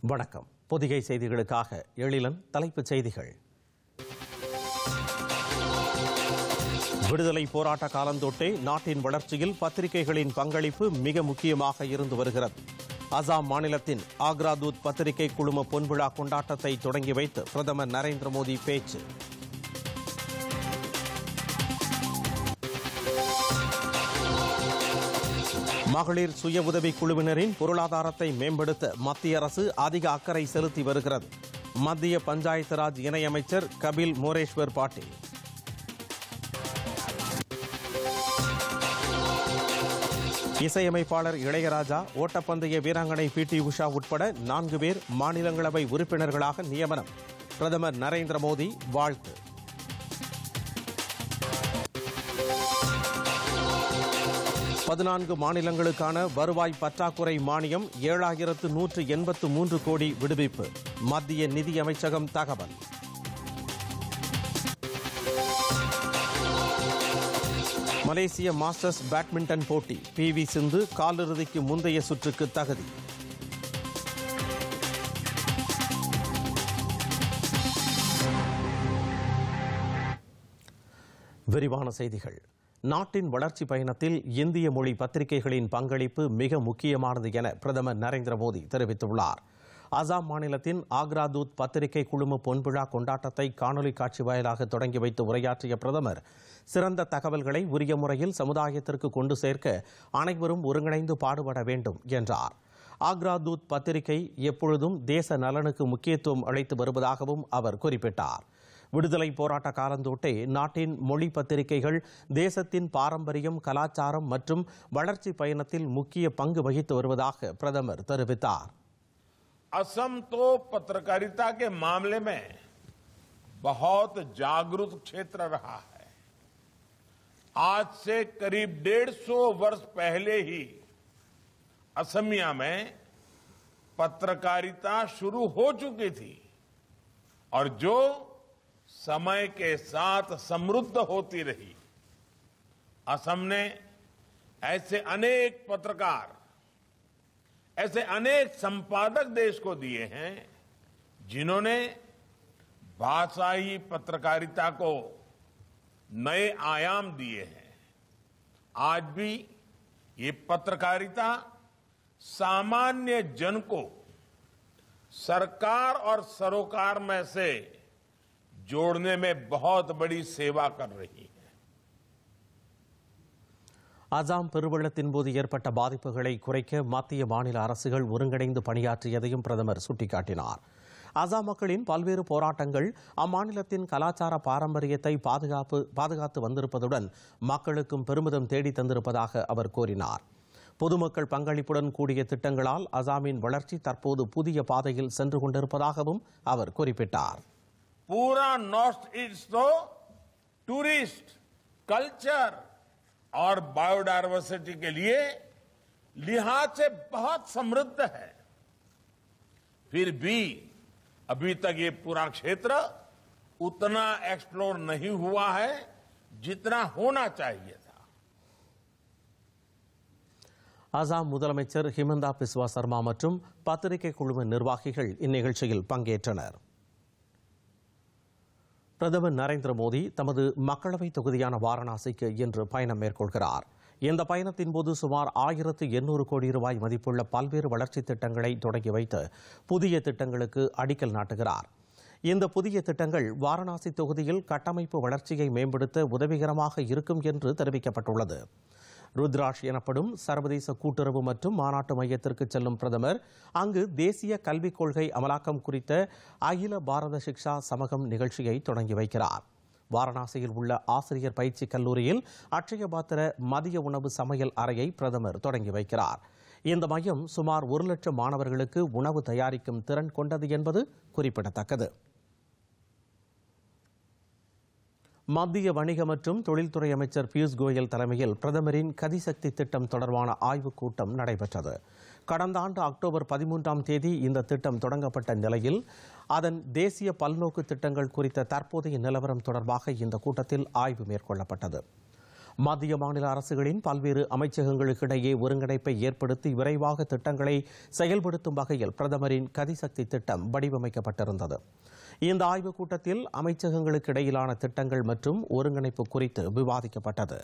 வணக்கம் பொதிகை செய்திகளுக்காக எழிலன் தலைப்புச் செய்திகள் விடுதலை போராட்ட காலந்தொட்டே நாட்டின் வளர்ச்சியில் பத்திரிகைகளின் பங்களிப்பு மிக முக்கியமாக இருந்து வருகிறது அசாம் மாநிலத்தின் ஆக்ரா தூத் பத்திரிகை குழும பொன்விழா கொண்டாட்டத்தை தொடங்கி வைத்து பிரதமர் நரேந்திர மோடி பேச்சு மகளிர் சுய உதவிக் குழுவினரின் பொருளாதாரத்தை மேம்படுத்த மத்திய அரசு அதிக அக்கறை செலுத்தி வருகிறது மத்திய பஞ்சாயத்து ராஜ் இணையமைச்சர் கபில் மோரேஸ்வர் பாட்டீல் இசையமைப்பாளர் இளையராஜா ஓட்டப்பந்தய வீராங்கனை பி டி உஷா உட்பட நான்கு பேர் மாநிலங்களவை உறுப்பினர்களாக நியமனம் பிரதமர் நரேந்திர மோடி வாழ்த்து பதினான்கு மாநிலங்களுக்கான வருவாய் பற்றாக்குறை மானியம் ஏழாயிரத்து நூற்று எண்பத்து மூன்று கோடி விடுவிப்பு மத்திய நிதி அமைச்சகம் தகவல் மலேசிய மாஸ்டர்ஸ் பேட்மிண்டன் போட்டி பி வி சிந்து காலிறுதிக்கு முந்தைய சுற்றுக்கு தகுதி விரிவான செய்திகள் நாட்டின் வளர்ச்சி பயணத்தில் இந்திய மொழி பத்திரிகைகளின் பங்களிப்பு மிக முக்கியமானது என பிரதமர் நரேந்திர மோடி தெரிவித்துள்ளார் அசாம் மாநிலத்தின் ஆக்ரா தூத் பத்திரிகை குழும பொன்விழா கொண்டாட்டத்தை காணொலி காட்சி வாயிலாக தொடங்கி வைத்து உரையாற்றிய பிரதமர் சிறந்த தகவல்களை உரிய முறையில் சமுதாயத்திற்கு கொண்டு சேர்க்க அனைவரும் ஒருங்கிணைந்து பாடுபட வேண்டும் என்றார் ஆக்ரா தூத் பத்திரிகை எப்பொழுதும் தேச நலனுக்கு முக்கியத்துவம் அளித்து வருவதாகவும் அவர் குறிப்பிட்டார் விடுதலை போராட்ட காலந்தொட்டே நாட்டின் மொழி பத்திரிகைகள் தேசத்தின் பாரம்பரியம் கலாச்சாரம் மற்றும் வளர்ச்சி பயணத்தில் முக்கிய பங்கு வகித்து வருவதாக பிரதமர் தெரிவித்தார் असम तो पत्रकारिता के मामले में बहुत जागरूक क्षेत्र रहा है आज से करीब डेढ़ सौ वर्ष पहले ही असमिया में पत्रकारिता शुरू हो चुकी थी और जो समय के साथ समृद्ध होती रही असम ने ऐसे अनेक पत्रकार ऐसे अनेक संपादक देश को दिए हैं जिन्होंने भाषाई पत्रकारिता को नए आयाम दिए हैं आज भी ये पत्रकारिता सामान्य जन को सरकार और सरोकार में से जोड़ने में बहुत बड़ी सेवा कर रही है அசாம் பெருவெள்ளத்தின் போது ஏற்பட்ட பாதிப்புகளை குறைக்க மத்திய மாநில அரசுகள் ஒருங்கிணைந்து பணியாற்றியதையும் பிரதமர் சுட்டிக்காட்டினார் அசாம் மக்களின் பல்வேறு போராட்டங்கள் அம்மாநிலத்தின் கலாச்சார பாரம்பரியத்தை பாதுகாப்பு பாதுகாத்து வந்திருப்பதுடன் மக்களுக்கும் பெருமிதம் தேடி தந்திருப்பதாக அவர் கூறினார் பொதுமக்கள் பங்களிப்புடன் கூடிய திட்டங்களால் அசாமின் வளர்ச்சி தற்போது புதிய பாதையில் சென்று கொண்டிருப்பதாகவும் அவர் குறிப்பிட்டார் पूरा नॉर्थ ईस्ट तो टूरिस्ट कल्चर और बायोडायवर्सिटी के लिए लिहाज से बहुत समृद्ध है फिर भी अभी तक ये पूरा क्षेत्र उतना एक्सप्लोर नहीं हुआ है जितना होना चाहिए था அசாம் முதலமைச்சர் ஹிமந்தா பிஸ்வா சர்மா மற்றும் பத்திரிகை குழும நிர்வாகிகள் இந்நிகழ்ச்சியில் பங்கேற்றனர் பிரதமர் நரேந்திர மோடி தமது மக்களவை தொகுதியான வாரணாசிக்கு இன்று பயணம் மேற்கொள்கிறார் இந்த பயணத்தின் போது சுமார் ஆயிரத்து எண்ணூறு கோடி ரூபாய் மதிப்புள்ள பல்வேறு வளர்ச்சித் திட்டங்களை தொடங்கி வைத்து புதிய திட்டங்களுக்கு அடிக்கல் நாட்டுகிறார் இந்த புதிய திட்டங்கள் வாரணாசி தொகுதியில் கட்டமைப்பு வளர்ச்சியை மேம்படுத்த உதவிகரமாக இருக்கும் என்று தெரிவிக்கப்பட்டுள்ளது ருத்ராஷ் எனப்படும் சர்வதேச கூட்டுறவு மற்றும் மாநாட்டு மையத்திற்கு செல்லும் பிரதமர் அங்கு தேசிய கல்விக் கொள்கை அமலாக்கம் குறித்த அகில பாரத சிக்ஷா சமகம் நிகழ்ச்சியை தொடங்கி வைக்கிறார் வாரணாசியில் உள்ள ஆசிரியர் பயிற்சி கல்லூரியில் அட்சய பாத்திர மதிய உணவு சமையல் அறையை பிரதமர் தொடங்கி வைக்கிறார் இந்த மையம் சுமார் ஒரு லட்சம் மாணவர்களுக்கு உணவு தயாரிக்கும் திறன் கொண்டது என்பது குறிப்பிடத்தக்கது மத்திய வணிக மற்றும் தொழில்துறை அமைச்சர் பியூஷ் கோயல் தலைமையில் பிரதமரின் கதிசக்தி திட்டம் தொடர்பான ஆய்வுக் கூட்டம் நடைபெற்றது கடந்த ஆண்டு அக்டோபர் பதிமூன்றாம் தேதி இந்த திட்டம் தொடங்கப்பட்ட நிலையில் அதன் தேசிய பல்நோக்கு திட்டங்கள் குறித்த தற்போதைய நிலவரம் தொடர்பாக இந்த கூட்டத்தில் ஆய்வு மேற்கொள்ளப்பட்டது மத்திய மாநில அரசுகளின் பல்வேறு அமைச்சகங்களுக்கிடையே ஒருங்கிணைப்பை ஏற்படுத்தி விரைவாக திட்டங்களை செயல்படுத்தும் வகையில் பிரதமரின் கதிசக்தி திட்டம் வடிவமைக்கப்பட்டிருந்தது இந்த ஆய்வுக் கூட்டத்தில் அமைச்சகங்களுக்கு இடையிலான திட்டங்கள் மற்றும் ஒருங்கிணைப்பு குறித்து விவாதிக்கப்பட்டது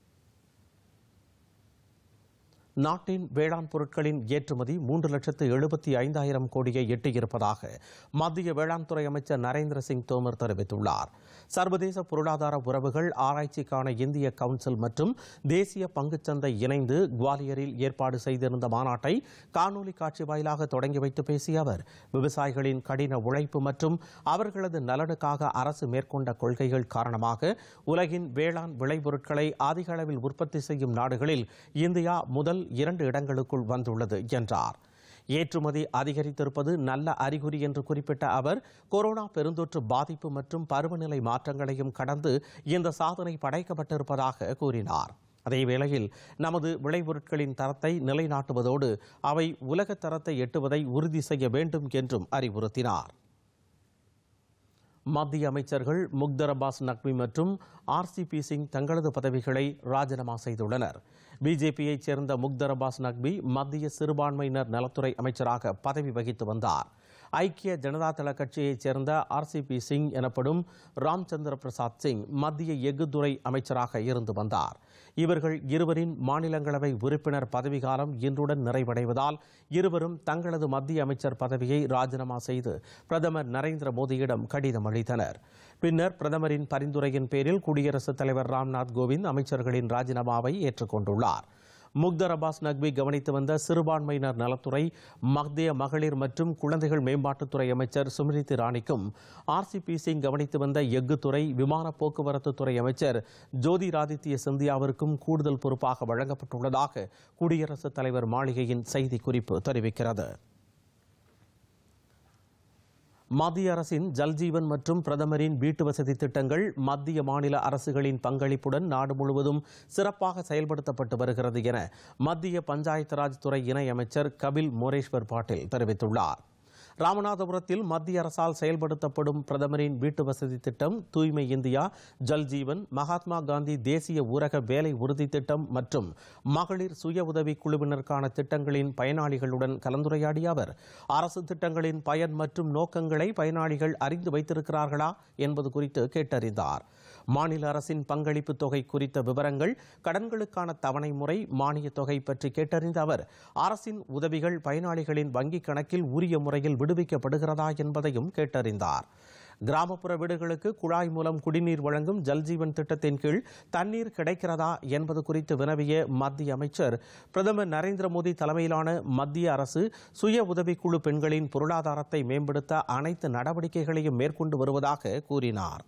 நாட்டின் வேளாண் பொருட்களின் ஏற்றுமதி மூன்று லட்சத்து எழுபத்தி ஐந்தாயிரம் கோடியை எட்டியிருப்பதாக மத்திய வேளாண் துறை அமைச்சர் நரேந்திர சிங் தோமர் தெரிவித்துள்ளார் சர்வதேச பொருளாதார உறவுகள் ஆராய்ச்சிக்கான இந்திய கவுன்சில் மற்றும் தேசிய பங்குச்சந்தை இணைந்து குவாலியரில் ஏற்பாடு செய்திருந்த மாநாட்டை காணொலி காட்சி வாயிலாக தொடங்கி வைத்து பேசிய அவர் விவசாயிகளின் கடின உழைப்பு மற்றும் அவர்களது நலனுக்காக அரசு மேற்கொண்ட கொள்கைகள் காரணமாக உலகின் வேளாண் விளைபொருட்களை அதிக அளவில் உற்பத்தி செய்யும் நாடுகளில் இந்தியா முதல் இரண்டு இடங்களுக்குள் வந்துள்ளது என்றார் ஏற்றுமதி அதிகரித்திருப்பது நல்ல அறிகுறி என்று குறிப்பிட்ட அவர் கொரோனா பெருந்தொற்று பாதிப்பு மற்றும் பருவநிலை மாற்றங்களையும் கடந்து இந்த சாதனை படைக்கப்பட்டிருப்பதாக கூறினார் அதே வேளையில் நமது விளைபொருட்களின் தரத்தை நிலைநாட்டுவதோடு அவை உலக தரத்தை எட்டுவதை உறுதி செய்ய வேண்டும் என்றும் அறிவுறுத்தினார் மத்திய அமைச்சர்கள் முக்தர் அப்பாஸ் நக்வி மற்றும் ஆர்சிபி சிங் தங்களது பதவிகளை ராஜினாமா செய்துள்ளனர் பிஜேபியைச் சேர்ந்த முக்தர் அப்பாஸ் நக்வி மத்திய சிறுபான்மையினர் நலத்துறை அமைச்சராக பதவி வகித்து வந்தார் ஐக்கிய ஜனதா தள கட்சியைச் சேர்ந்த ஆர்சிபி சிங் எனப்படும் ராம்சந்திர பிரசாத் சிங் மத்திய எஃகுத்துறை அமைச்சராக இருந்து வந்தார் இவர்கள் இருவரின் மாநிலங்களவை உறுப்பினர் பதவிக்காலம் இன்றுடன் நிறைவடைவதால் இருவரும் தங்களது மத்திய அமைச்சர் பதவியை ராஜினாமா செய்து பிரதமர் நரேந்திர மோடியிடம் கடிதம் அளித்தனர் பின்னர் பிரதமரின் பரிந்துரையின் பேரில் குடியரசுத் தலைவர் ராம்நாத் கோவிந்த் அமைச்சர்களின் ராஜினாமாவை ஏற்றுக்கொண்டுள்ளார் முக்தர் அப்பாஸ் நக்வி கவனித்து வந்த சிறுபான்மையினர் நலத்துறை மத்திய மகளிர் மற்றும் குழந்தைகள் மேம்பாட்டுத்துறை அமைச்சர் சுமிருதி ராணிக்கும் ஆர்சிபி சிங் கவனித்து வந்த எஃகு துறை விமான போக்குவரத்து துறை அமைச்சர் ஜோதிராதித்ய சிந்தியாவிற்கும் கூடுதல் பொறுப்பாக வழங்கப்பட்டுள்ளதாக குடியரசுத் தலைவர் மாளிகையின் செய்திக்குறிப்பு தெரிவிக்கிறது மத்திய அரசின் ஜல்ஜீவன் மற்றும் பிரதமரின் வீட்டு வசதி திட்டங்கள் மத்திய மாநில அரசுகளின் பங்களிப்புடன் நாடு முழுவதும் சிறப்பாக செயல்படுத்தப்பட்டு வருகிறது என மத்திய பஞ்சாயத்து ராஜ் துறை இணையமைச்சர் கபில் மோரேஸ்வர் பாட்டீல் தெரிவித்துள்ளார் ராமநாதபுரத்தில் மத்திய அரசால் செயல்படுத்தப்படும் பிரதமரின் வீட்டு வசதி திட்டம் தூய்மை இந்தியா ஜல்ஜீவன் மகாத்மா காந்தி தேசிய ஊரக வேலை உறுதி திட்டம் மற்றும் மகளிர் சுய உதவி குழுவினருக்கான திட்டங்களின் பயனாளிகளுடன் கலந்துரையாடிய அவர் அரசு திட்டங்களின் பயன் மற்றும் நோக்கங்களை பயனாளிகள் அறிந்து வைத்திருக்கிறார்களா என்பது குறித்து கேட்டறிந்தார் மாநில அரசின் பங்களிப்பு தொகை குறித்த விவரங்கள் கடன்களுக்கான தவணை முறை மானிய தொகை பற்றி கேட்டறிந்த அவர் அரசின் உதவிகள் பயனாளிகளின் வங்கிக் கணக்கில் உரிய முறையில் விடுவிக்கப்படுகிறதா என்பதையும் கேட்டறிந்தார் கிராமப்புற வீடுகளுக்கு குழாய் மூலம் குடிநீர் வழங்கும் ஜல்ஜீவன் திட்டத்தின் கீழ் தண்ணீர் கிடைக்கிறதா என்பது குறித்து வினவிய மத்திய அமைச்சர் பிரதமர் நரேந்திர மோடி தலைமையிலான மத்திய அரசு சுய உதவிக்குழு பெண்களின் பொருளாதாரத்தை மேம்படுத்த அனைத்து நடவடிக்கைகளையும் மேற்கொண்டு வருவதாக கூறினார்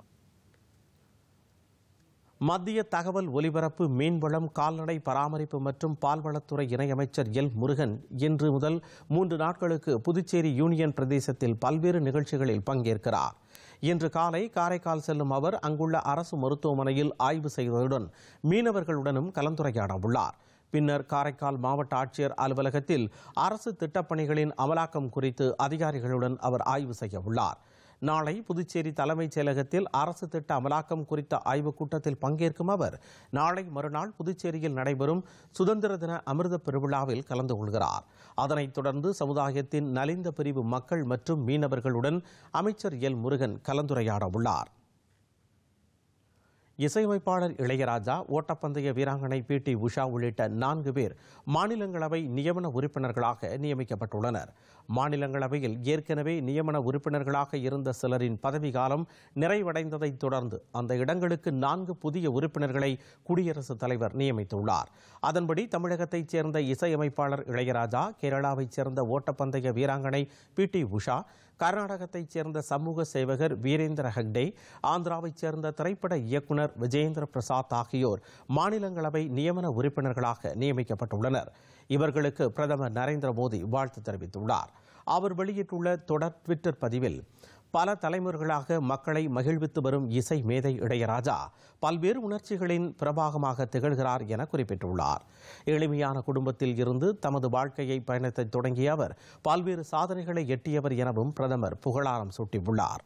மத்திய தகவல் ஒலிபரப்பு மீன்வளம் கால்நடை பராமரிப்பு மற்றும் பால்வளத்துறை இணையமைச்சர் எல் முருகன் இன்று முதல் மூன்று நாட்களுக்கு புதுச்சேரி யூனியன் பிரதேசத்தில் பல்வேறு நிகழ்ச்சிகளில் பங்கேற்கிறார் இன்று காலை காரைக்கால் செல்லும் அவர் அங்குள்ள அரசு மருத்துவமனையில் ஆய்வு செய்வதுடன் மீனவர்களுடனும் கலந்துரையாட உள்ளார் பின்னர் காரைக்கால் மாவட்ட ஆட்சியர் அலுவலகத்தில் அரசு திட்டப்பணிகளின் அமலாக்கம் குறித்து அதிகாரிகளுடன் அவர் ஆய்வு செய்ய உள்ளார் நாளை புதுச்சேரி தலைமைச் செயலகத்தில் அரசு திட்ட அமலாக்கம் குறித்த ஆய்வுக் கூட்டத்தில் பங்கேற்கும் அவர் நாளை மறுநாள் புதுச்சேரியில் நடைபெறும் சுதந்திர தின அமிர்த பெருவிழாவில் கலந்து கொள்கிறார் அதனைத் தொடர்ந்து சமுதாயத்தின் நலிந்த பிரிவு மக்கள் மற்றும் மீனவர்களுடன் அமைச்சர் எல் முருகன் கலந்துரையாட உள்ளார் இசையமைப்பாளர் இளையராஜா ஓட்டப்பந்தய வீராங்கனை பி டி உஷா உள்ளிட்ட நான்கு பேர் மாநிலங்களவை நியமன உறுப்பினர்களாக நியமிக்கப்பட்டுள்ளனர் மாநிலங்களவையில் ஏற்கனவே நியமன உறுப்பினர்களாக இருந்த சிலரின் பதவிக்காலம் நிறைவடைந்ததைத் தொடர்ந்து அந்த இடங்களுக்கு நான்கு புதிய உறுப்பினர்களை குடியரசுத் தலைவர் நியமித்துள்ளார் அதன்படி தமிழகத்தைச் சேர்ந்த இசையமைப்பாளர் இளையராஜா கேரளாவைச் சேர்ந்த ஓட்டப்பந்தய வீராங்கனை பி டி உஷா கர்நாடகத்தைச் சேர்ந்த சமூக சேவகர் வீரேந்திர ஹெக்டே ஆந்திராவைச் சேர்ந்த திரைப்பட இயக்குனர் விஜேந்திர பிரசாத் ஆகியோர் மாநிலங்களவை நியமன உறுப்பினர்களாக நியமிக்கப்பட்டுள்ளனர் இவர்களுக்கு பிரதமர் நரேந்திர மோடி வாழ்த்து தெரிவித்துள்ளார் அவர் வெளியிட்டுள்ள தொடர் ட்விட்டர் பதிவில் பல தலைமுறைகளாக மக்களை மகிழ்வித்து வரும் இசை மேதை இளையராஜா பல்வேறு உணர்ச்சிகளின் பிரபாகமாக திகழ்கிறார் என குறிப்பிட்டுள்ளார் எளிமையான குடும்பத்தில் இருந்து தமது வாழ்க்கையை பயணத்தை தொடங்கிய அவர் பல்வேறு சாதனைகளை எட்டியவர் எனவும் பிரதமர் புகழாரம் சூட்டியுள்ளார்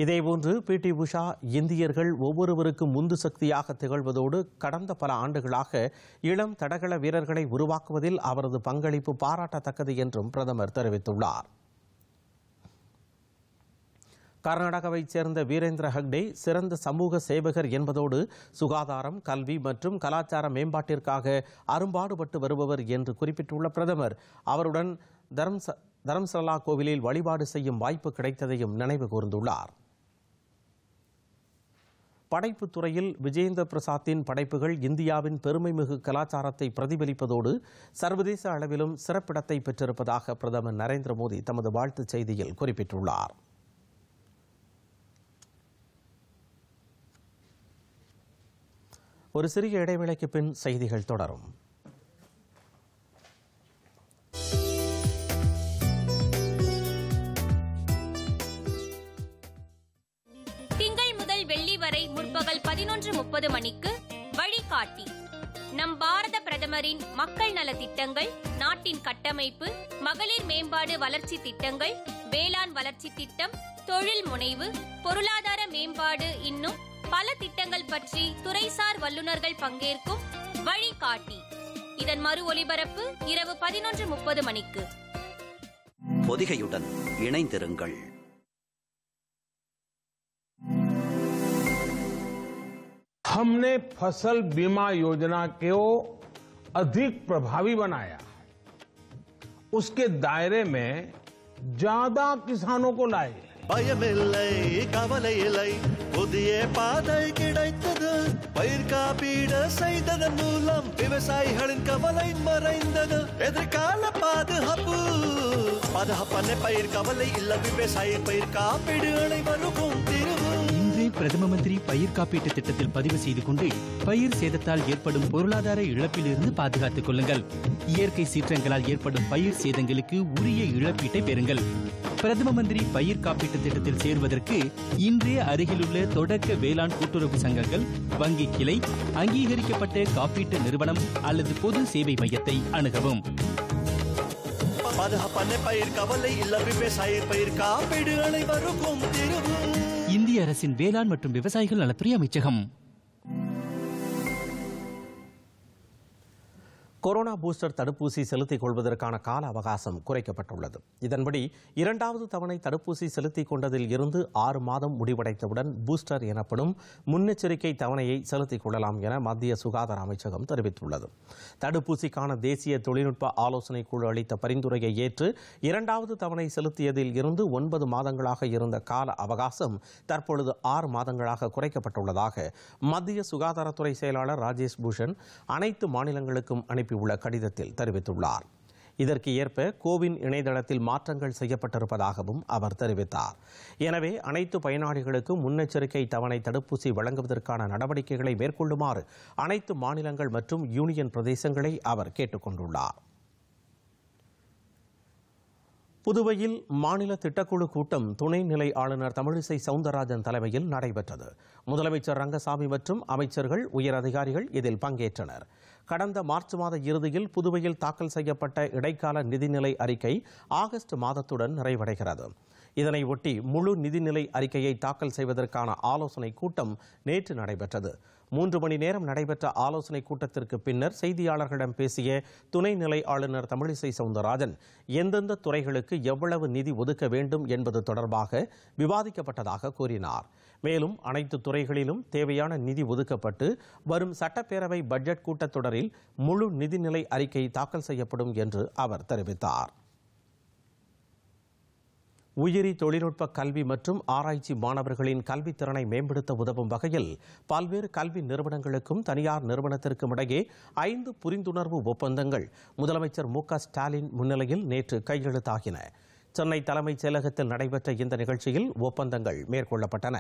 இதேபோன்று பி டி உஷா இந்தியர்கள் ஒவ்வொருவருக்கும் உந்து சக்தியாக திகழ்வதோடு கடந்த பல ஆண்டுகளாக இளம் தடகள வீரர்களை உருவாக்குவதில் அவரது பங்களிப்பு பாராட்டத்தக்கது என்றும் பிரதமர் தெரிவித்துள்ளார் கர்நாடகாவைச் சேர்ந்த வீரேந்திர ஹெக்டே சிறந்த சமூக சேவகர் என்பதோடு சுகாதாரம் கல்வி மற்றும் கலாச்சார மேம்பாட்டிற்காக அரும்பாடுபட்டு வருபவர் என்று குறிப்பிட்டுள்ள பிரதமர் அவருடன் தர்ம்ச தர்ம்சலா கோவிலில் வழிபாடு செய்யும் வாய்ப்பு கிடைத்ததையும் நினைவு கூர்ந்துள்ளார் படைப்புத் துறையில் விஜேந்திர பிரசாத்தின் படைப்புகள் இந்தியாவின் பெருமைமிகு கலாச்சாரத்தை பிரதிபலிப்பதோடு சர்வதேச அளவிலும் சிறப்பிடத்தை பெற்றிருப்பதாக பிரதமர் நரேந்திர மோடி தமது வாழ்த்துச் செய்தியில் குறிப்பிட்டுள்ளார் ஒரு சிறிய இடைவேளைக்கு பின் செய்திகள் தொடரும் திங்கள் முதல் வெள்ளி வரை முற்பகல் பதினொன்று முப்பது மணிக்கு வழிகாட்டி நம் பாரத பிரதமரின் மக்கள் நல திட்டங்கள் நாட்டின் கட்டமைப்பு மகளிர் மேம்பாடு வளர்ச்சி திட்டங்கள் வேளாண் வளர்ச்சி திட்டம் தொழில் முனைவு பொருளாதார மேம்பாடு இன்னும் பல திட்டங்கள் பற்றி துறைசார் வல்லுநர்கள் பங்கேற்கும் வழிகாட்டி இதன் மறு ஒலிபரப்பு இரவு பதினொன்று முப்பது மணிக்கு பொதிகையுடன் இணைந்திருங்கள் हमने फसल बीमा योजना को अधिक प्रभावी बनाया उसके दायरे में ज्यादा किसानों को लाए பயமில்லை கவலை இல்லை புதிய பாதை கிடைத்தது பயிர் காப்பீடு செய்ததன் மூலம் விவசாயிகளின் கவலை மறைந்தது எதிர்கால பாதுகாப்பு பாதுகாப்பான பயிர் கவலை இல்ல விவசாயி பயிர் காப்பீடு அனைவருக்கும் திருவும் இன்றே பிரதம மந்திரி பயிர் காப்பீட்டு திட்டத்தில் பதிவு செய்து கொண்டு பயிர் சேதத்தால் ஏற்படும் பொருளாதார இழப்பிலிருந்து பாதுகாத்துக் கொள்ளுங்கள் இயற்கை சீற்றங்களால் ஏற்படும் பயிர் சேதங்களுக்கு உரிய இழப்பீட்டை பெறுங்கள் பிரதம மந்திரி பயிர் காப்பீட்டு திட்டத்தில் சேர்வதற்கு இன்றே அருகிலுள்ள தொடக்க வேளாண் கூட்டுறவு சங்கங்கள் வங்கி கிளை அங்கீகரிக்கப்பட்ட காப்பீட்டு நிறுவனம் அல்லது பொது சேவை மையத்தை அணுகவும் பாதுகாப்பான பயிர் கவலை இல்ல விவசாயி பயிர் காப்பீடு அனைவருக்கும் திருவும் இந்திய அரசின் வேளாண் மற்றும் விவசாயிகள் நலத்துறை அமைச்சகம் கொரோனா பூஸ்டர் தடுப்பூசி செலுத்திக் கொள்வதற்கான கால அவகாசம் குறைக்கப்பட்டுள்ளது இதன்படி இரண்டாவது தவணை தடுப்பூசி செலுத்திக் கொண்டதில் இருந்து ஆறு மாதம் முடிவடைந்தவுடன் பூஸ்டர் எனப்படும் முன்னெச்சரிக்கை தவணையை செலுத்திக் கொள்ளலாம் என மத்திய சுகாதார அமைச்சகம் தெரிவித்துள்ளது தடுப்பூசிக்கான தேசிய தொழில்நுட்ப ஆலோசனை குழு அளித்த பரிந்துரையை ஏற்று இரண்டாவது தவணை செலுத்தியதில் இருந்து ஒன்பது மாதங்களாக இருந்த கால அவகாசம் தற்பொழுது ஆறு மாதங்களாக குறைக்கப்பட்டுள்ளதாக மத்திய சுகாதாரத்துறை செயலாளர் ராஜேஷ் பூஷன் அனைத்து மாநிலங்களுக்கும் அனுப்பியுள்ள கடிதத்தில் தெரிவித்துள்ளார் இதற்கு ஏற்ப கோவின் இணையதளத்தில் மாற்றங்கள் செய்யப்பட்டிருப்பதாகவும் அவர் தெரிவித்தார் எனவே அனைத்து பயனாளிகளுக்கும் முன்னெச்சரிக்கை தவணை தடுப்பூசி வழங்குவதற்கான நடவடிக்கைகளை மேற்கொள்ளுமாறு அனைத்து மாநிலங்கள் மற்றும் யூனியன் பிரதேசங்களை அவர் கேட்டுக்கொண்டுள்ளார் புதுவையில் மாநில திட்டக்குழு கூட்டம் துணைநிலை ஆளுநர் தமிழிசை சவுந்தரராஜன் தலைமையில் நடைபெற்றது முதலமைச்சர் ரங்கசாமி மற்றும் அமைச்சர்கள் உயர் அதிகாரிகள் இதில் பங்கேற்றனர் கடந்த மார்ச் மாத இறுதியில் புதுவையில் தாக்கல் செய்யப்பட்ட இடைக்கால நிதிநிலை அறிக்கை ஆகஸ்ட் மாதத்துடன் நிறைவடைகிறது இதனை ஒட்டி முழு நிதிநிலை அறிக்கையை தாக்கல் செய்வதற்கான ஆலோசனை கூட்டம் நேற்று நடைபெற்றது மூன்று மணி நேரம் நடைபெற்ற ஆலோசனை கூட்டத்திற்கு பின்னர் செய்தியாளர்களிடம் பேசிய துணைநிலை ஆளுநர் தமிழிசை சவுந்தரராஜன் எந்தெந்த துறைகளுக்கு எவ்வளவு நிதி ஒதுக்க வேண்டும் என்பது தொடர்பாக விவாதிக்கப்பட்டதாக கூறினார் மேலும் அனைத்து துறைகளிலும் தேவையான நிதி ஒதுக்கப்பட்டு வரும் சட்டப்பேரவை பட்ஜெட் கூட்டத்தொடரில் முழு நிதிநிலை அறிக்கை தாக்கல் செய்யப்படும் என்று அவர் தெரிவித்தார் உயிரி தொழில்நுட்ப கல்வி மற்றும் ஆராய்ச்சி மாணவர்களின் கல்வித் திறனை மேம்படுத்த உதவும் வகையில் பல்வேறு கல்வி நிறுவனங்களுக்கும் தனியார் நிறுவனத்திற்கும் இடையே ஐந்து புரிந்துணர்வு ஒப்பந்தங்கள் முதலமைச்சர் மு க ஸ்டாலின் முன்னிலையில் நேற்று கையெழுத்தாகின சென்னை தலைமைச் செயலகத்தில் நடைபெற்ற இந்த நிகழ்ச்சியில் ஒப்பந்தங்கள் மேற்கொள்ளப்பட்டன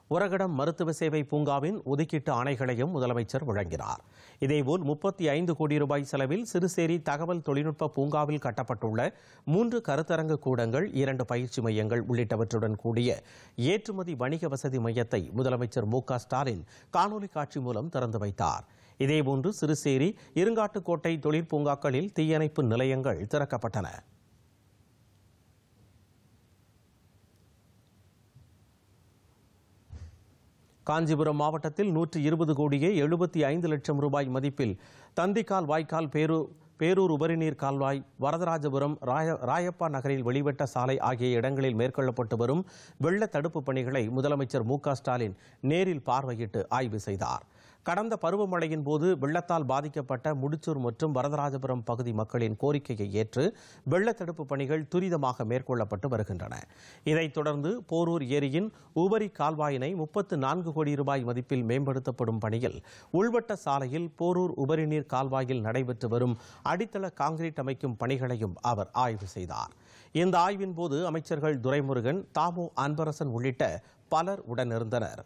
உரகடம் மருத்துவ சேவை பூங்காவின் ஒதுக்கீட்டு ஆணைகளையும் முதலமைச்சர் வழங்கினார் இதேபோல் முப்பத்தி ஐந்து கோடி ரூபாய் செலவில் சிறுசேரி தகவல் தொழில்நுட்ப பூங்காவில் கட்டப்பட்டுள்ள மூன்று கருத்தரங்கு கூடங்கள் இரண்டு பயிற்சி மையங்கள் உள்ளிட்டவற்றுடன் கூடிய ஏற்றுமதி வணிக வசதி மையத்தை முதலமைச்சர் மு க ஸ்டாலின் காணொலி காட்சி மூலம் திறந்து வைத்தார் இதேபோன்று சிறுசேரி இருங்காட்டுக்கோட்டை தொழிற்பூங்காக்களில் தீயணைப்பு நிலையங்கள் திறக்கப்பட்டன காஞ்சிபுரம் மாவட்டத்தில் நூற்றி இருபது கோடியே எழுபத்தி ஐந்து லட்சம் ரூபாய் மதிப்பில் தந்திக்கால் வாய்க்கால் பேரு பேரூர் உபரிநீர் கால்வாய் வரதராஜபுரம் ராய ராயப்பா நகரில் வெளிவட்ட சாலை ஆகிய இடங்களில் மேற்கொள்ளப்பட்டு வரும் வெள்ள தடுப்பு பணிகளை முதலமைச்சர் மு க ஸ்டாலின் நேரில் பார்வையிட்டு ஆய்வு செய்தார் கடந்த பருவமழையின் போது வெள்ளத்தால் பாதிக்கப்பட்ட முடிச்சூர் மற்றும் வரதராஜபுரம் பகுதி மக்களின் கோரிக்கையை ஏற்று வெள்ள தடுப்பு பணிகள் துரிதமாக மேற்கொள்ளப்பட்டு வருகின்றன இதைத் தொடர்ந்து போரூர் ஏரியின் உபரி கால்வாயினை முப்பத்து நான்கு கோடி ரூபாய் மதிப்பில் மேம்படுத்தப்படும் பணியில் உள்வட்ட சாலையில் போரூர் உபரிநீர் கால்வாயில் நடைபெற்று வரும் அடித்தள காங்கிரீட் அமைக்கும் பணிகளையும் அவர் ஆய்வு செய்தார் இந்த ஆய்வின் போது அமைச்சர்கள் துரைமுருகன் தாமு அன்பரசன் உள்ளிட்ட பலர் உடனிருந்தனர்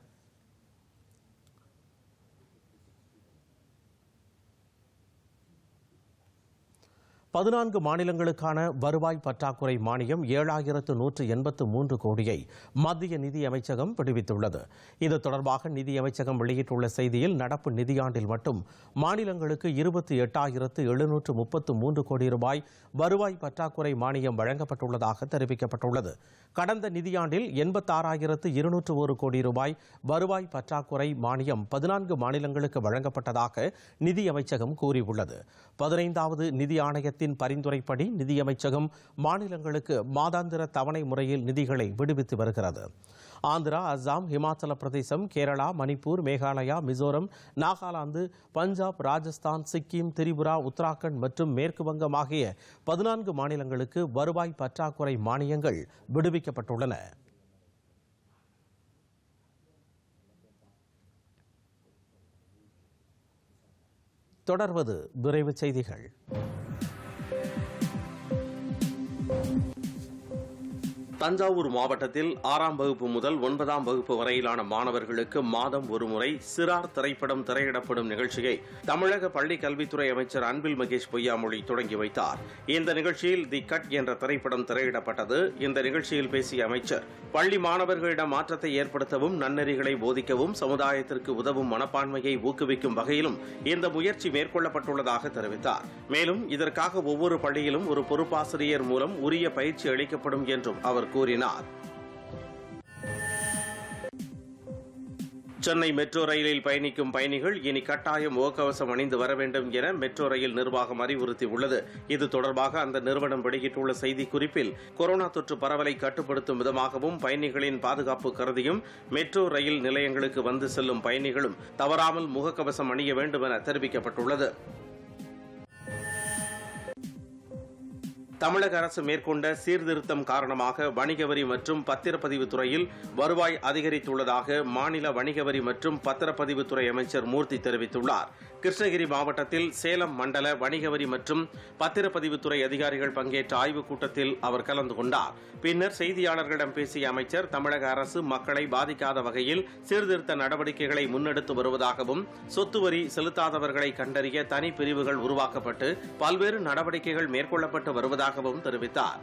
பதினான்கு மாநிலங்களுக்கான வருவாய் பற்றாக்குறை மானியம் ஏழாயிரத்து நூற்று எண்பத்து மூன்று கோடியை மத்திய நிதி அமைச்சகம் விடுவித்துள்ளது இது தொடர்பாக நிதி அமைச்சகம் வெளியிட்டுள்ள செய்தியில் நடப்பு நிதியாண்டில் மட்டும் மாநிலங்களுக்கு இருபத்தி எட்டாயிரத்து எழுநூற்று முப்பத்து மூன்று கோடி ரூபாய் வருவாய் பற்றாக்குறை மானியம் வழங்கப்பட்டுள்ளதாக தெரிவிக்கப்பட்டுள்ளது கடந்த நிதியாண்டில் எண்பத்தாறாயிரத்து இருநூற்று ஒரு கோடி ரூபாய் வருவாய் பற்றாக்குறை மானியம் பதினான்கு மாநிலங்களுக்கு வழங்கப்பட்டதாக நிதி அமைச்சகம் கூறியுள்ளது பதினைந்தாவது நிதி ஆணையத்தின் பரிந்துரைப்படி நிதியமைச்சகம் மாநிலங்களுக்கு மாதாந்திர தவணை முறையில் நிதிகளை விடுவித்து வருகிறது ஆந்திரா அஸ்ஸாம் இமாச்சல பிரதேசம் கேரளா மணிப்பூர் மேகாலயா மிசோரம் நாகாலாந்து பஞ்சாப் ராஜஸ்தான் சிக்கிம் திரிபுரா உத்தராகண்ட் மற்றும் மேற்கு வங்கம் ஆகிய பதினான்கு மாநிலங்களுக்கு வருவாய் பற்றாக்குறை மானியங்கள் விடுவிக்கப்பட்டுள்ளன தொடர்வது விரைவுச் செய்திகள் தஞ்சாவூர் மாவட்டத்தில் ஆறாம் வகுப்பு முதல் ஒன்பதாம் வகுப்பு வரையிலான மாணவர்களுக்கு மாதம் ஒருமுறை சிறார் திரைப்படம் திரையிடப்படும் நிகழ்ச்சியை தமிழக பள்ளி கல்வித்துறை அமைச்சர் அன்பில் மகேஷ் பொய்யாமொழி தொடங்கி வைத்தார் இந்த நிகழ்ச்சியில் தி கட் என்ற திரைப்படம் திரையிடப்பட்டது இந்த நிகழ்ச்சியில் பேசிய அமைச்சர் பள்ளி மாணவர்களிடம் மாற்றத்தை ஏற்படுத்தவும் நன்னெறிகளை போதிக்கவும் சமுதாயத்திற்கு உதவும் மனப்பான்மையை ஊக்குவிக்கும் வகையிலும் இந்த முயற்சி மேற்கொள்ளப்பட்டுள்ளதாக தெரிவித்தார் மேலும் இதற்காக ஒவ்வொரு பள்ளியிலும் ஒரு பொறுப்பாசிரியர் மூலம் உரிய பயிற்சி அளிக்கப்படும் என்றும் அவர் கூறினார் சென்னை மெட்ரோ ரயிலில் பயணிக்கும் பயணிகள் இனி கட்டாயம் முகக்கவசம் அணிந்து வர வேண்டும் என மெட்ரோ ரயில் நிர்வாகம் அறிவுறுத்தியுள்ளது இது தொடர்பாக அந்த நிறுவனம் வெளியிட்டுள்ள செய்திக்குறிப்பில் கொரோனா தொற்று பரவலை கட்டுப்படுத்தும் விதமாகவும் பயணிகளின் பாதுகாப்பு கருதியும் மெட்ரோ ரயில் நிலையங்களுக்கு வந்து செல்லும் பயணிகளும் தவறாமல் முகக்கவசம் அணிய வேண்டும் என தெரிவிக்கப்பட்டுள்ளது தமிழக அரசு மேற்கொண்ட சீர்திருத்தம் காரணமாக வணிக வரி மற்றும் பத்திரப்பதிவு துறையில் வருவாய் அதிகரித்துள்ளதாக மாநில வணிக வரி மற்றும் பத்திரப்பதிவுத்துறை அமைச்சர் மூர்த்தி தெரிவித்துள்ளார் கிருஷ்ணகிரி மாவட்டத்தில் சேலம் மண்டல வணிக வரி மற்றும் பத்திரப்பதிவுத்துறை அதிகாரிகள் பங்கேற்ற ஆய்வுக் கூட்டத்தில் அவர் கலந்து கொண்டார் பின்னர் செய்தியாளர்களிடம் பேசிய அமைச்சர் தமிழக அரசு மக்களை பாதிக்காத வகையில் சீர்திருத்த நடவடிக்கைகளை முன்னெடுத்து வருவதாகவும் சொத்து வரி செலுத்தாதவர்களை கண்டறிய தனி பிரிவுகள் உருவாக்கப்பட்டு பல்வேறு நடவடிக்கைகள் மேற்கொள்ளப்பட்டு வருவதாகவும் தெரிவித்தார்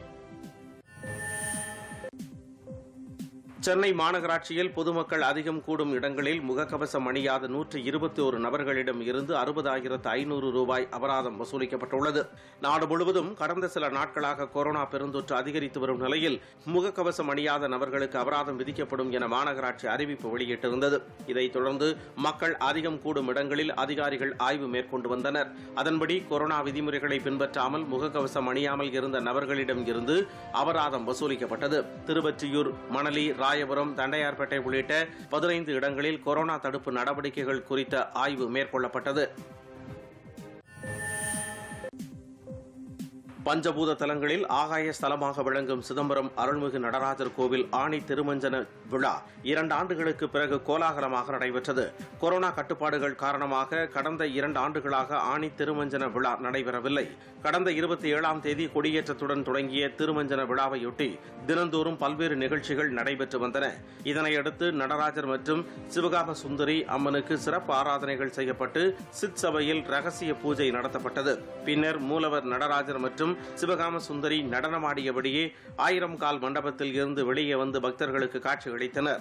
சென்னை மாநகராட்சியில் பொதுமக்கள் அதிகம் கூடும் இடங்களில் முகக்கவசம் அணியாத நூற்று இருபத்தி ஒரு நபர்களிடம் இருந்து அறுபதாயிரத்து ஐநூறு ரூபாய் அபராதம் வசூலிக்கப்பட்டுள்ளது நாடு முழுவதும் கடந்த சில நாட்களாக கொரோனா பெருந்தொற்று அதிகரித்து வரும் நிலையில் முகக்கவசம் அணியாத நபர்களுக்கு அபராதம் விதிக்கப்படும் என மாநகராட்சி அறிவிப்பு வெளியிட்டிருந்தது இதைத் தொடர்ந்து மக்கள் அதிகம் கூடும் இடங்களில் அதிகாரிகள் ஆய்வு மேற்கொண்டு வந்தனர் அதன்படி கொரோனா விதிமுறைகளை பின்பற்றாமல் முகக்கவசம் அணியாமல் இருந்த நபர்களிடம் இருந்து அபராதம் வசூலிக்கப்பட்டது திருவொற்றியூர் மணலி ராயபுரம் தண்டையார்பேட்டை உள்ளிட்ட பதினைந்து இடங்களில் கொரோனா தடுப்பு நடவடிக்கைகள் குறித்த ஆய்வு மேற்கொள்ளப்பட்டது பஞ்சபூத தலங்களில் ஆகாய ஸ்தலமாக விளங்கும் சிதம்பரம் அருள்மிகு நடராஜர் கோவில் ஆணி திருமஞ்சன விழா இரண்டு ஆண்டுகளுக்கு பிறகு கோலாகலமாக நடைபெற்றது கொரோனா கட்டுப்பாடுகள் காரணமாக கடந்த இரண்டு ஆண்டுகளாக ஆணி திருமஞ்சன விழா நடைபெறவில்லை கடந்த இருபத்தி ஏழாம் தேதி கொடியேற்றத்துடன் தொடங்கிய திருமஞ்சன விழாவையொட்டி தினந்தோறும் பல்வேறு நிகழ்ச்சிகள் நடைபெற்று வந்தன இதனையடுத்து நடராஜர் மற்றும் சிவகாம சுந்தரி அம்மனுக்கு சிறப்பு ஆராதனைகள் செய்யப்பட்டு சித் சபையில் ரகசிய பூஜை நடத்தப்பட்டது பின்னர் மூலவர் நடராஜர் மற்றும் சிவகாம சுந்தரி நடனமாடியபடியே ஆயிரம் கால் மண்டபத்தில் இருந்து வெளியே வந்து பக்தர்களுக்கு காட்சியளித்தனர்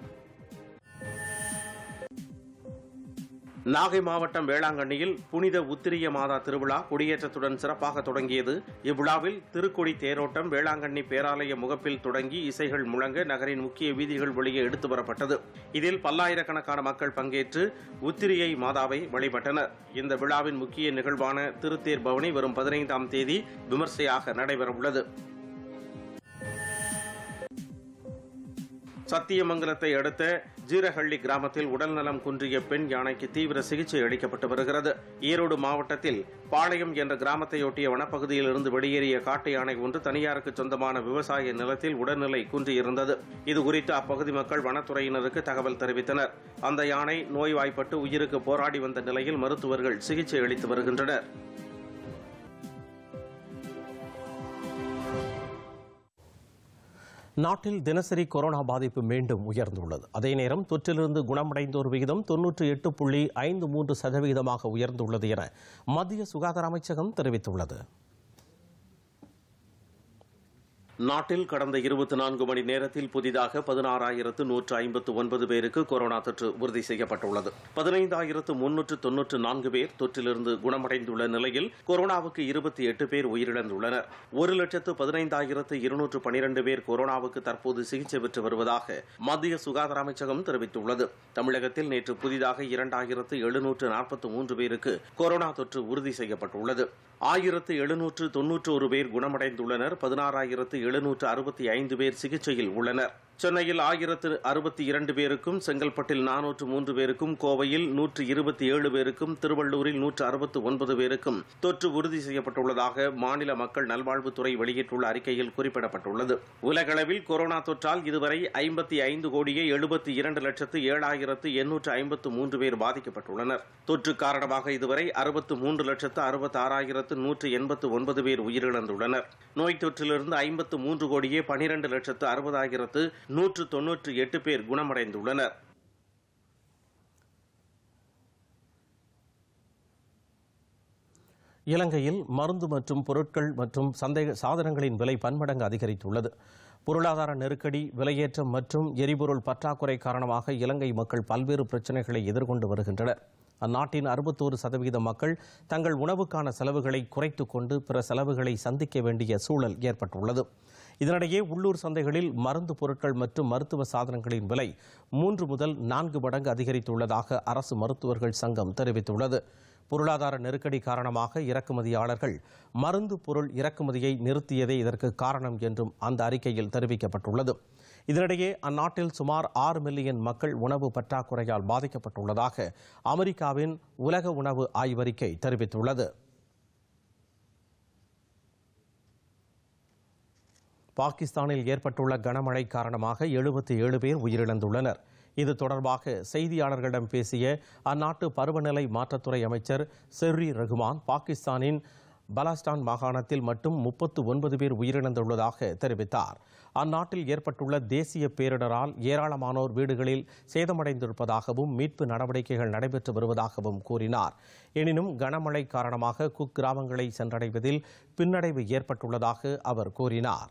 நாகை மாவட்டம் வேளாங்கண்ணியில் புனித உத்திரிய மாதா திருவிழா கொடியேற்றத்துடன் சிறப்பாக தொடங்கியது இவ்விழாவில் திருக்கொடி தேரோட்டம் வேளாங்கண்ணி பேராலய முகப்பில் தொடங்கி இசைகள் முழங்க நகரின் முக்கிய வீதிகள் வழியே எடுத்து வரப்பட்டது இதில் பல்லாயிரக்கணக்கான மக்கள் பங்கேற்று உத்திரியை மாதாவை வழிபட்டனர் இந்த விழாவின் முக்கிய நிகழ்வான திருத்தேர் பவனி வரும் பதினைந்தாம் தேதி விமர்சையாக நடைபெறவுள்ளது சத்தியமங்கலத்தை அடுத்த ஜீரஹள்ளி கிராமத்தில் உடல்நலம் குன்றிய பெண் யானைக்கு தீவிர சிகிச்சை அளிக்கப்பட்டு வருகிறது ஈரோடு மாவட்டத்தில் பாளையம் என்ற கிராமத்தையொட்டிய வனப்பகுதியில் இருந்து வெளியேறிய காட்டு யானை ஒன்று தனியாருக்கு சொந்தமான விவசாய நிலத்தில் உடல்நிலை குன்றியிருந்தது இதுகுறித்து அப்பகுதி மக்கள் வனத்துறையினருக்கு தகவல் தெரிவித்தனர் அந்த யானை நோய்வாய்ப்பட்டு உயிருக்கு போராடி வந்த நிலையில் மருத்துவர்கள் சிகிச்சை அளித்து வருகின்றனர் நாட்டில் தினசரி கொரோனா பாதிப்பு மீண்டும் உயர்ந்துள்ளது அதே நேரம் தொற்றிலிருந்து குணமடைந்தோர் விகிதம் தொன்னூற்றி எட்டு புள்ளி ஐந்து மூன்று சதவீதமாக உயர்ந்துள்ளது என மத்திய சுகாதார அமைச்சகம் தெரிவித்துள்ளது நாட்டில் கடந்த இருபத்தி நான்கு மணி நேரத்தில் புதிதாக பதினாறாயிரத்து நூற்று ஐம்பத்து ஒன்பது பேருக்கு கொரோனா தொற்று உறுதி செய்யப்பட்டுள்ளது பதினைந்தாயிரத்து முன்னூற்று தொன்னூற்று நான்கு பேர் தொற்றிலிருந்து குணமடைந்துள்ள நிலையில் கொரோனாவுக்கு இருபத்தி எட்டு பேர் உயிரிழந்துள்ளனர் ஒரு லட்சத்து பதினைந்தாயிரத்து இருநூற்று பனிரெண்டு பேர் கொரோனாவுக்கு தற்போது சிகிச்சை பெற்று வருவதாக மத்திய சுகாதார அமைச்சகம் தெரிவித்துள்ளது தமிழகத்தில் நேற்று புதிதாக இரண்டாயிரத்து எழுநூற்று நாற்பத்தி மூன்று பேருக்கு கொரோனா தொற்று உறுதி செய்யப்பட்டுள்ளது ஆயிரத்து எழுநூற்று தொன்னூற்று ஒரு பேர் குணமடைந்துள்ளனர் பதினாறாயிரத்து எழுநூற்று அறுபத்தி ஐந்து பேர் சிகிச்சையில் உள்ளனர் சென்னையில் ஆயிரத்து அறுபத்தி இரண்டு பேருக்கும் செங்கல்பட்டில் நானூற்று மூன்று பேருக்கும் கோவையில் நூற்று இருபத்தி ஏழு பேருக்கும் திருவள்ளூரில் நூற்று அறுபத்து ஒன்பது பேருக்கும் தொற்று உறுதி செய்யப்பட்டுள்ளதாக மாநில மக்கள் நல்வாழ்வுத்துறை வெளியிட்டுள்ள அறிக்கையில் குறிப்பிடப்பட்டுள்ளது உலகளவில் கொரோனா தொற்றால் இதுவரை ஐம்பத்தி ஐந்து கோடியே எழுபத்தி இரண்டு லட்சத்து ஏழாயிரத்து எண்ணூற்று ஐம்பத்து மூன்று பேர் பாதிக்கப்பட்டுள்ளனர் தொற்று காரணமாக இதுவரை அறுபத்து மூன்று லட்சத்து அறுபத்தி ஆறாயிரத்து நூற்று எண்பத்து ஒன்பது பேர் உயிரிழந்துள்ளனர் நோய் தொற்றிலிருந்து ஐம்பத்து மூன்று கோடியே பனிரெண்டு லட்சத்து அறுபதாயிரத்து நூற்று தொன்னூற்று எட்டு பேர் குணமடைந்துள்ளனர் இலங்கையில் மருந்து மற்றும் பொருட்கள் மற்றும் சந்தேக சாதனங்களின் விலை பன்மடங்கு அதிகரித்துள்ளது பொருளாதார நெருக்கடி விலையேற்றம் மற்றும் எரிபொருள் பற்றாக்குறை காரணமாக இலங்கை மக்கள் பல்வேறு பிரச்சனைகளை எதிர்கொண்டு வருகின்றனர் அந்நாட்டின் அறுபத்தோரு சதவீத மக்கள் தங்கள் உணவுக்கான செலவுகளை குறைத்துக் கொண்டு பிற செலவுகளை சந்திக்க வேண்டிய சூழல் ஏற்பட்டுள்ளது இதனிடையே உள்ளூர் சந்தைகளில் மருந்து பொருட்கள் மற்றும் மருத்துவ சாதனங்களின் விலை மூன்று முதல் நான்கு மடங்கு அதிகரித்துள்ளதாக அரசு மருத்துவர்கள் சங்கம் தெரிவித்துள்ளது பொருளாதார நெருக்கடி காரணமாக இறக்குமதியாளர்கள் மருந்து பொருள் இறக்குமதியை நிறுத்தியதே இதற்கு காரணம் என்றும் அந்த அறிக்கையில் தெரிவிக்கப்பட்டுள்ளது இதனிடையே அந்நாட்டில் சுமார் ஆறு மில்லியன் மக்கள் உணவு பற்றாக்குறையால் பாதிக்கப்பட்டுள்ளதாக அமெரிக்காவின் உலக உணவு ஆய்வறிக்கை தெரிவித்துள்ளது பாகிஸ்தானில் ஏற்பட்டுள்ள கனமழை காரணமாக எழுபத்தி ஏழு பேர் உயிரிழந்துள்ளனர் இது தொடர்பாக செய்தியாளர்களிடம் பேசிய அந்நாட்டு பருவநிலை மாற்றத்துறை அமைச்சர் செர்ரி ரகுமான் பாகிஸ்தானின் பலாஸ்டான் மாகாணத்தில் மட்டும் முப்பத்து ஒன்பது பேர் உயிரிழந்துள்ளதாக தெரிவித்தார் அந்நாட்டில் ஏற்பட்டுள்ள தேசிய பேரிடரால் ஏராளமானோர் வீடுகளில் சேதமடைந்திருப்பதாகவும் மீட்பு நடவடிக்கைகள் நடைபெற்று வருவதாகவும் கூறினார் எனினும் கனமழை காரணமாக குக் கிராமங்களை சென்றடைவதில் பின்னடைவு ஏற்பட்டுள்ளதாக அவர் கூறினார்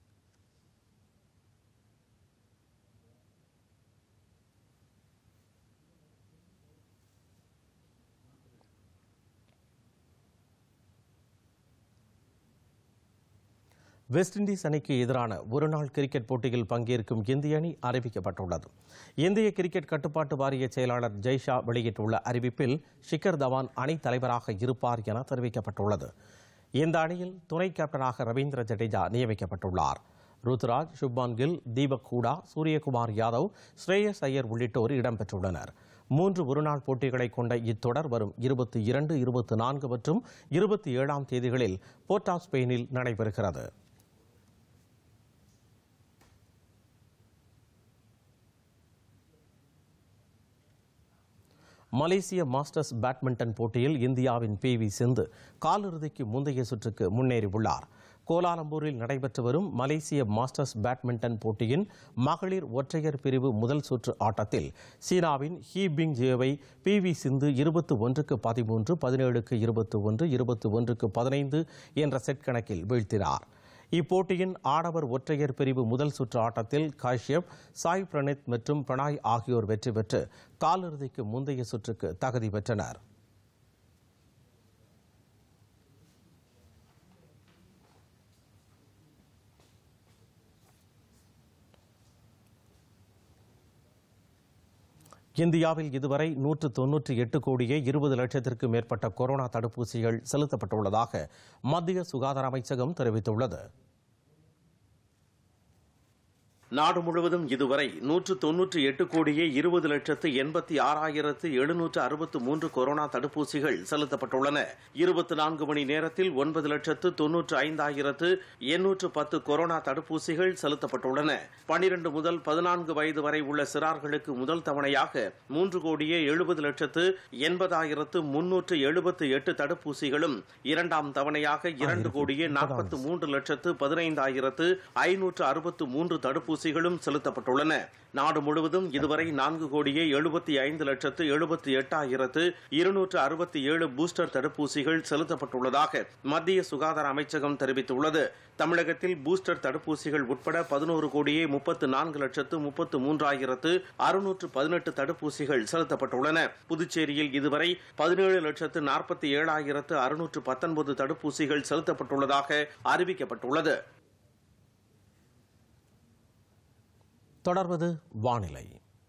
வெஸ்ட் இண்டீஸ் அணிக்கு எதிரான ஒருநாள் கிரிக்கெட் போட்டியில் பங்கேற்கும் இந்திய அணி அறிவிக்கப்பட்டுள்ளது இந்திய கிரிக்கெட் கட்டுப்பாட்டு வாரிய செயலாளர் ஜெய்ஷா வெளியிட்டுள்ள அறிவிப்பில் ஷிகர் தவான் அணி தலைவராக இருப்பார் என தெரிவிக்கப்பட்டுள்ளது இந்த அணியில் துணை கேப்டனாக ரவீந்திர ஜடேஜா நியமிக்கப்பட்டுள்ளார் ருத்ராஜ் சுப்மான் கில் தீபக் ஹூடா சூரியகுமார் யாதவ் ஸ்ரேயஸ் ஐயர் உள்ளிட்டோர் இடம்பெற்றுள்ளனர் மூன்று ஒருநாள் போட்டிகளை கொண்ட இத்தொடர் வரும் இருபத்தி இரண்டு இருபத்தி நான்கு மற்றும் இருபத்தி ஏழாம் தேதிகளில் போர்ட் ஆஃப் ஸ்பெயினில் நடைபெறுகிறது மலேசிய மாஸ்டர்ஸ் பேட்மிண்டன் போட்டியில் இந்தியாவின் பி வி சிந்து காலிறுதிக்கு முந்தைய சுற்றுக்கு முன்னேறியுள்ளார் கோலாலம்பூரில் நடைபெற்று வரும் மலேசிய மாஸ்டர்ஸ் பேட்மிண்டன் போட்டியின் மகளிர் ஒற்றையர் பிரிவு முதல் சுற்று ஆட்டத்தில் சீனாவின் ஹீ பிங் ஜியோவை பி வி சிந்து இருபத்து ஒன்றுக்கு பதிமூன்று பதினேழுக்கு இருபத்தி ஒன்று இருபத்தி ஒன்றுக்கு பதினைந்து என்ற செட் கணக்கில் வீழ்த்தினார் இப்போட்டியின் ஆடவர் ஒற்றையர் பிரிவு முதல் சுற்று ஆட்டத்தில் காஷ்யப் சாய் பிரணீத் மற்றும் பிரணாய் ஆகியோர் வெற்றி பெற்று காலிறுதிக்கு முந்தைய சுற்றுக்கு தகுதி பெற்றனர் இந்தியாவில் இதுவரை நூற்று தொன்னூற்றி எட்டு கோடியே இருபது லட்சத்திற்கு மேற்பட்ட கொரோனா தடுப்பூசிகள் செலுத்தப்பட்டுள்ளதாக மத்திய சுகாதார அமைச்சகம் தெரிவித்துள்ளது நாடு முழுவதும் இதுவரை நூற்று தொன்னூற்றி எட்டு கோடியே இருபது லட்சத்து எண்பத்தி ஆறாயிரத்து எழுநூற்று அறுபத்து மூன்று கொரோனா தடுப்பூசிகள் செலுத்தப்பட்டுள்ளன இருபத்தி நான்கு மணி நேரத்தில் ஒன்பது லட்சத்து தொன்னூற்று ஐந்தாயிரத்து எண்ணூற்று பத்து கொரோனா தடுப்பூசிகள் செலுத்தப்பட்டுள்ளன பனிரெண்டு முதல் பதினான்கு வயது வரை உள்ள சிறார்களுக்கு முதல் தவணையாக மூன்று கோடியே எழுபது லட்சத்து எண்பதாயிரத்து முன்னூற்று எழுபத்து எட்டு தடுப்பூசிகளும் இரண்டாம் தவணையாக இரண்டு கோடியே நாற்பத்து மூன்று லட்சத்து பதினைந்தாயிரத்து ஐநூற்று அறுபத்து மூன்று தடுப்பூசிகளும் செலுத்தப்பட்டுள்ளன நாடு முழுவதும் இதுவரை நான்கு கோடியே எழுபத்தி ஐந்து லட்சத்து எழுபத்தி எட்டாயிரத்து இருநூற்று அறுபத்தி ஏழு பூஸ்டர் தடுப்பூசிகள் செலுத்தப்பட்டுள்ளதாக மத்திய சுகாதார அமைச்சகம் தெரிவித்துள்ளது தமிழகத்தில் பூஸ்டர் தடுப்பூசிகள் உட்பட பதினோரு கோடியே முப்பத்து நான்கு லட்சத்து முப்பத்து மூன்றாயிரத்து அறுநூற்று பதினெட்டு தடுப்பூசிகள் செலுத்தப்பட்டுள்ளன புதுச்சேரியில் இதுவரை பதினேழு லட்சத்து நாற்பத்தி ஏழாயிரத்து அறுநூற்று பத்தொன்பது தடுப்பூசிகள் செலுத்தப்பட்டுள்ளதாக அறிவிக்கப்பட்டுள்ளது தொடர்வது வானிலை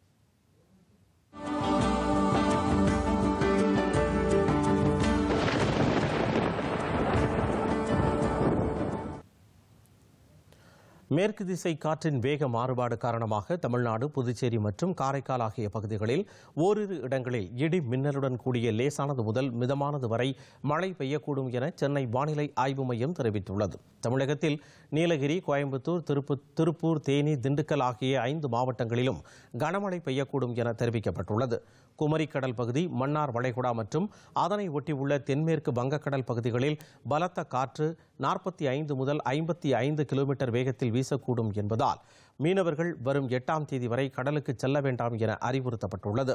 மேற்கு திசை காற்றின் வேக மாறுபாடு காரணமாக தமிழ்நாடு புதுச்சேரி மற்றும் காரைக்கால் ஆகிய பகுதிகளில் ஓரிரு இடங்களில் இடி மின்னலுடன் கூடிய லேசானது முதல் மிதமானது வரை மழை பெய்யக்கூடும் என சென்னை வானிலை ஆய்வு மையம் தெரிவித்துள்ளது தமிழகத்தில் நீலகிரி கோயம்புத்தூர் திருப்பு திருப்பூர் தேனி திண்டுக்கல் ஆகிய ஐந்து மாவட்டங்களிலும் கனமழை பெய்யக்கூடும் என தெரிவிக்கப்பட்டுள்ளது குமரிக்கடல் பகுதி மன்னார் வளைகுடா மற்றும் அதனை ஒட்டியுள்ள தென்மேற்கு வங்கக்கடல் பகுதிகளில் பலத்த காற்று நாற்பத்தி ஐந்து முதல் ஐம்பத்தி ஐந்து கிலோமீட்டர் வேகத்தில் வீசக்கூடும் என்பதால் மீனவர்கள் வரும் எட்டாம் தேதி வரை கடலுக்கு செல்ல வேண்டாம் என அறிவுறுத்தப்பட்டுள்ளது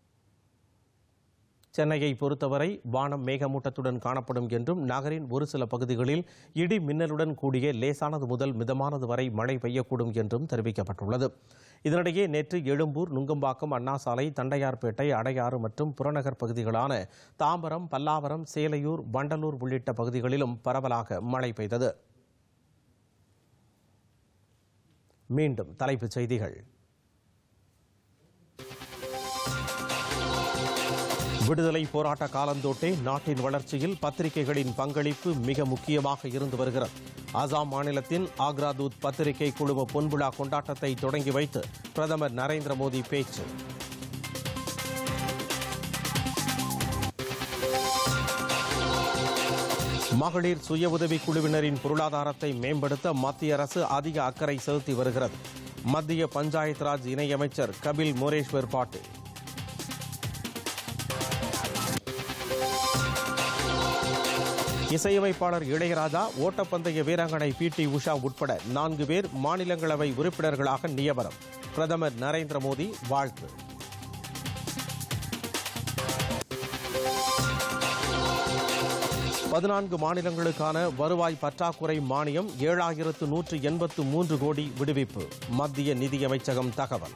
சென்னையை பொறுத்தவரை வானம் மேகமூட்டத்துடன் காணப்படும் என்றும் நகரின் ஒரு சில பகுதிகளில் இடி மின்னலுடன் கூடிய லேசானது முதல் மிதமானது வரை மழை பெய்யக்கூடும் என்றும் தெரிவிக்கப்பட்டுள்ளது இதனிடையே நேற்று எழும்பூர் நுங்கம்பாக்கம் அண்ணாசாலை தண்டையார்பேட்டை அடையாறு மற்றும் புறநகர் பகுதிகளான தாம்பரம் பல்லாவரம் சேலையூர் வண்டலூர் உள்ளிட்ட பகுதிகளிலும் பரவலாக மழை பெய்தது மீண்டும் தலைப்புச் செய்திகள் விடுதலை போராட்ட காலந்தோட்டே நாட்டின் வளர்ச்சியில் பத்திரிகைகளின் பங்களிப்பு மிக முக்கியமாக இருந்து வருகிறது அசாம் மாநிலத்தின் ஆக்ரா தூத் பத்திரிகை குழும பொன்விழா கொண்டாட்டத்தை தொடங்கி வைத்து பிரதமர் நரேந்திர மோடி பேச்சு மகளிர் சுய உதவிக் குழுவினரின் பொருளாதாரத்தை மேம்படுத்த மத்திய அரசு அதிக அக்கறை செலுத்தி வருகிறது மத்திய பஞ்சாயத் ராஜ் இணையமைச்சர் கபில் மோரேஸ்வர் பாட்டீல் இசையமைப்பாளர் இளையராஜா ஓட்டப்பந்தய வீராங்கனை பி டி உஷா உட்பட நான்கு பேர் மாநிலங்களவை உறுப்பினர்களாக நியமனம் பிரதமர் நரேந்திர மோடி வாழ்த்து பதினான்கு மாநிலங்களுக்கான வருவாய் பற்றாக்குறை மானியம் ஏழாயிரத்து நூற்று எண்பத்து மூன்று கோடி விடுவிப்பு மத்திய நிதியமைச்சகம் தகவல்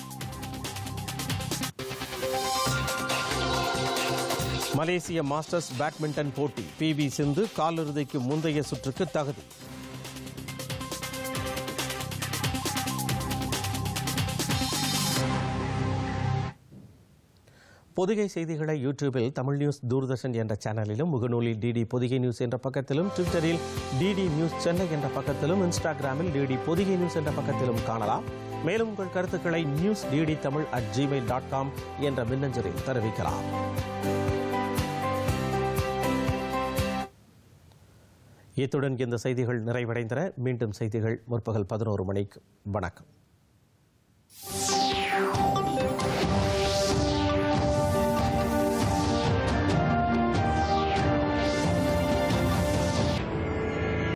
மலேசிய மாஸ்டர்ஸ் பேட்மிண்டன் போட்டி பி வி சிந்து காலிறுதிக்கு முந்தைய சுற்றுக்கு தகுதி பொதிகை செய்திகளை யூடியூபில் தமிழ் நியூஸ் தூர்தர்ஷன் என்ற சேனலிலும் முகநூலில் டிடி பொதிகை நியூஸ் என்ற பக்கத்திலும் ட்விட்டரில் டிடி நியூஸ் சென்னை என்ற பக்கத்திலும் இன்ஸ்டாகிராமில் டிடி பொதிகை நியூஸ் என்ற பக்கத்திலும் காணலாம் மேலும் உங்கள் கருத்துக்களை news DD Tamil at Gmail dot com என்ற மின்னஞ்சலில் தெரிவிக்கலாம் இத்துடன் இந்த செய்திகள் நிறைவடைந்தன மீண்டும் செய்திகள் முற்பகல் பதினோரு மணிக்கு வணக்கம்